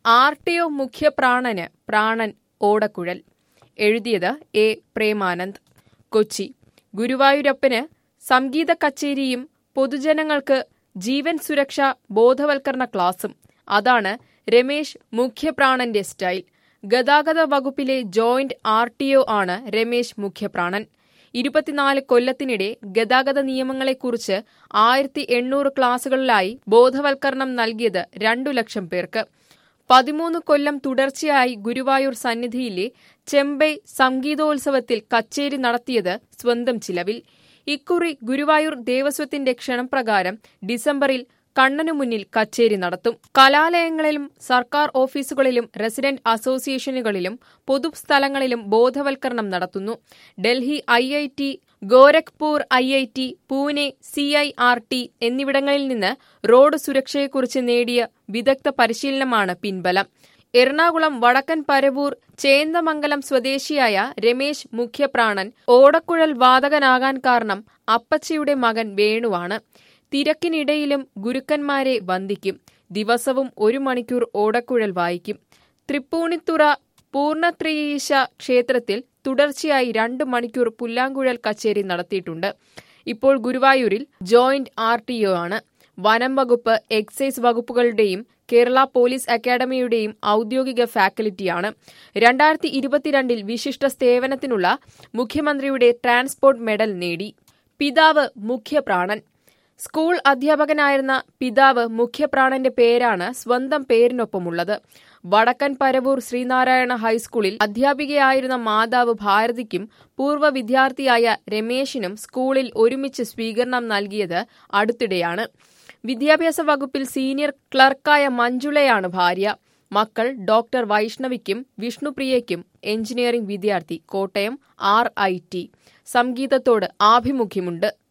R T O മുഖ്യപ്രാണന് പ്രാണൻ ഓടക്കുഴൽ എഴുതിയത് എ പ്രേമാനന്ദ് കൊച്ചി ഗുരുവായൂരപ്പന് സംഗീത കച്ചേരിയും പൊതുജനങ്ങൾക്ക് ജീവൻ സുരക്ഷ ബോധവൽക്കരണ ക്ലാസും അതാണ് രമേശ് മുഖ്യപ്രാണന്റെ സ്റ്റൈൽ ഗതാഗത വകുപ്പിലെ ജോയിന്റ് ആർ ടി ഒ ആണ് രമേശ് മുഖ്യപ്രാണൻ ഇരുപത്തിനാല് കൊല്ലത്തിനിടെ ഗതാഗത നിയമങ്ങളെക്കുറിച്ച് ആയിരത്തി എണ്ണൂറ് ക്ലാസുകളിലായി ബോധവൽക്കരണം നൽകിയത് രണ്ടു ലക്ഷം പേർക്ക് പതിമൂന്ന് കൊല്ലം തുടർച്ചയായി ഗുരുവായൂർ സന്നിധിയിലെ ചെമ്പൈ സംഗീതോത്സവത്തിൽ കച്ചേരി നടത്തിയത് സ്വന്തം ചിലവിൽ ഇക്കുറി ഗുരുവായൂർ ദേവസ്വത്തിന്റെ ക്ഷണപ്രകാരം ഡിസംബറിൽ കണ്ണനു മുന്നിൽ കച്ചേരി നടത്തും കലാലയങ്ങളിലും സർക്കാർ ഓഫീസുകളിലും റെസിഡന്റ് അസോസിയേഷനുകളിലും പൊതുസ്ഥലങ്ങളിലും ബോധവൽക്കരണം നടത്തുന്നു Delhi I I T Gorakhpur I I T Pune C I R T എന്നിവിടങ്ങളിൽ നിന്ന് റോഡ് സുരക്ഷയെക്കുറിച്ച് നേടിയ വിദഗ്ധ പരിശീലനമാണ് പിൻബലം എറണാകുളം വടക്കൻ പരവൂർ ചേന്ദമംഗലം സ്വദേശിയായ രമേശ് മുഖ്യപ്രാണൻ ഓടക്കുഴൽ വാദകനാകാൻ കാരണം അപ്പച്ചിയുടെ മകൻ വേണുവാണ് തിരക്കിനിടയിലും ഗുരുക്കന്മാരെ വന്ദിക്കും ദിവസവും ഒരു മണിക്കൂർ ഓടക്കുഴൽ വായിക്കും തൃപ്പൂണിത്തുറ പൂർണ്ണത്രിയീശ ക്ഷേത്രത്തിൽ തുടർച്ചയായി രണ്ട് മണിക്കൂർ പുല്ലാങ്കുഴൽ കച്ചേരി നടത്തിയിട്ടുണ്ട് ഇപ്പോൾ ഗുരുവായൂരിൽ ജോയിന്റ് ആർ ടി ഒ ആണ് വനം വകുപ്പ് എക്സൈസ് വകുപ്പുകളുടെയും കേരള പോലീസ് അക്കാദമിയുടെയും ഔദ്യോഗിക ഫാക്കൽറ്റിയാണ് രണ്ടായിരത്തി ഇരുപത്തിരണ്ടിൽ വിശിഷ്ട സേവനത്തിനുള്ള മുഖ്യമന്ത്രിയുടെ ട്രാൻസ്പോർട്ട് മെഡൽ നേടി പിതാവ് മുഖ്യപ്രാണൻ സ്കൂൾ അധ്യാപകനായിരുന്ന പിതാവ് മുഖ്യപ്രാണന്റെ പേരാണ് സ്വന്തം പേരിനൊപ്പമുള്ളത് വടക്കൻ പരവൂർ ശ്രീനാരായണ ഹൈസ്കൂളിൽ അധ്യാപികയായിരുന്ന മാതാവ് ഭാരതിക്കും പൂർവ്വ വിദ്യാർത്ഥിയായ രമേശിനും സ്കൂളിൽ ഒരുമിച്ച് സ്വീകരണം നൽകിയത് അടുത്തിടെയാണ് വിദ്യാഭ്യാസ വകുപ്പിൽ സീനിയർ ക്ലർക്കായ മഞ്ജുളയാണ് ഭാര്യ മക്കൾ ഡോക്ടർ വൈഷ്ണവിക്കും വിഷ്ണുപ്രിയയ്ക്കും എഞ്ചിനീയറിംഗ് വിദ്യാർത്ഥി കോട്ടയം ആർ ഐ ടി സംഗീതത്തോട് ആഭിമുഖ്യമുണ്ട്